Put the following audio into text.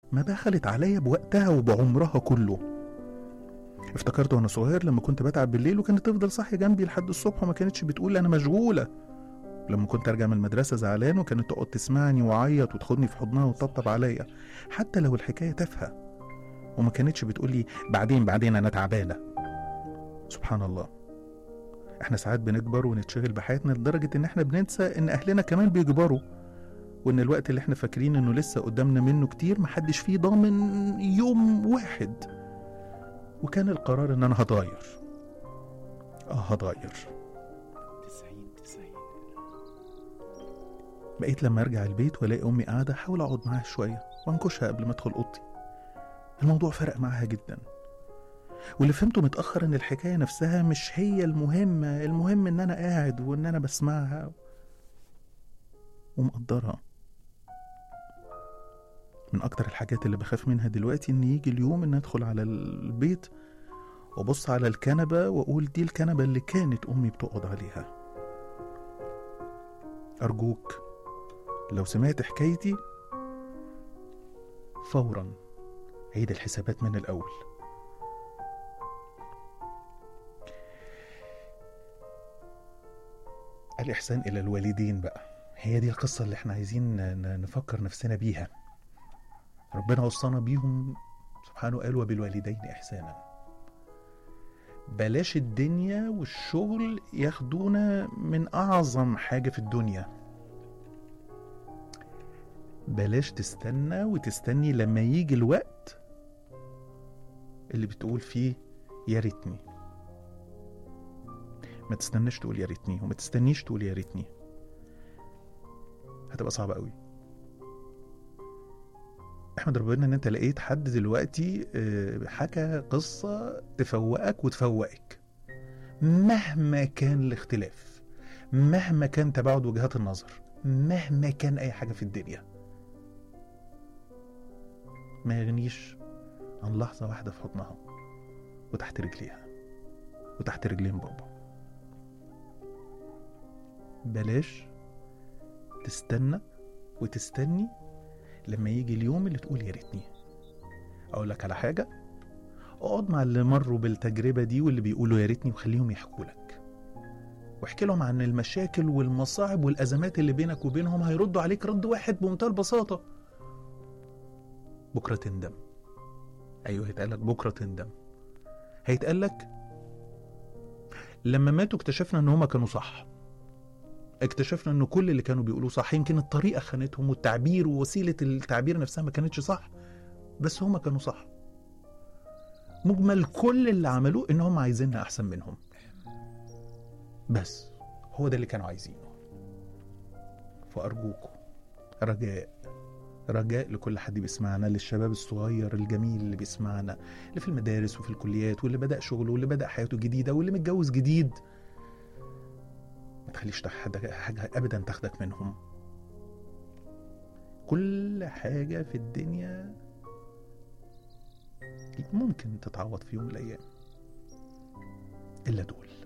ما بخلت عليا بوقتها وبعمرها كله افتكرت وانا صغير لما كنت بتعب بالليل وكانت تفضل صاحيه جنبي لحد الصبح وما كانتش بتقول انا مشغوله لما كنت ارجع من المدرسه زعلان وكانت تقعد تسمعني واعيط وتاخدني في حضنها وتطبطب عليا حتى لو الحكايه تافهه وما كانتش بتقول لي بعدين بعدين انا تعبانه سبحان الله احنا ساعات بنكبر ونتشغل بحياتنا لدرجه ان احنا بننسى ان اهلنا كمان بيكبروا وان الوقت اللي احنا فاكرين انه لسه قدامنا منه كتير محدش فيه ضامن يوم واحد وكان القرار ان انا هتغير اه هتغير تسعين تسعين بقيت لما ارجع البيت والاقي امي قاعده احاول اقعد معاها شويه وانكشها قبل ما ادخل اوضتي الموضوع فرق معاها جدا واللي فهمته متاخر ان الحكايه نفسها مش هي المهمه المهم ان انا قاعد وان انا بسمعها ومقدرها من اكتر الحاجات اللي بخاف منها دلوقتي ان يجي اليوم ان ادخل على البيت وابص على الكنبه واقول دي الكنبه اللي كانت امي بتقعد عليها ارجوك لو سمعت حكايتي فورا عيد الحسابات من الاول الاحسان الى الوالدين بقى هي دي القصه اللي احنا عايزين ن- نفكر نفسنا بيها ربنا وصانا بيهم سبحانه قال وبالوالدين احسانا بلاش الدنيا والشغل ياخدونا من اعظم حاجه في الدنيا بلاش تستنى وتستني لما يجي الوقت اللي بتقول فيه يا ريتني ما تستناش تقول يا ريتني وما تستنيش تقول يا ريتني هتبقى صعبة قوي احمد ربنا ان انت لقيت حد دلوقتي آه، حكى قصة تفوقك وتفوقك مهما كان الاختلاف مهما كان تباعد وجهات النظر مهما كان اي حاجة في الدنيا ما يغنيش عن لحظة واحدة في حضنها وتحت رجليها وتحت رجلين بابا بلاش تستنى وتستني لما يجي اليوم اللي تقول يا ريتني اقول لك على حاجه اقعد مع اللي مروا بالتجربه دي واللي بيقولوا يا ريتني وخليهم يحكوا لك واحكي لهم عن المشاكل والمصاعب والازمات اللي بينك وبينهم هيردوا عليك رد واحد بمنتهى البساطه بكره تندم ايوه هيتقال لك بكره تندم هيتقال لك لما ماتوا اكتشفنا ان هما كانوا صح اكتشفنا ان كل اللي كانوا بيقولوه صح يمكن الطريقه خانتهم والتعبير ووسيله التعبير نفسها ما كانتش صح بس هما كانوا صح مجمل كل اللي عملوه ان هم عايزيننا احسن منهم بس هو ده اللي كانوا عايزينه فارجوكم رجاء رجاء لكل حد بيسمعنا للشباب الصغير الجميل اللي بيسمعنا اللي في المدارس وفي الكليات واللي بدأ شغله واللي بدأ حياته جديدة واللي متجوز جديد ما تخليش حد حاجة أبدا تاخدك منهم كل حاجة في الدنيا ممكن تتعوض في يوم من الأيام إلا دول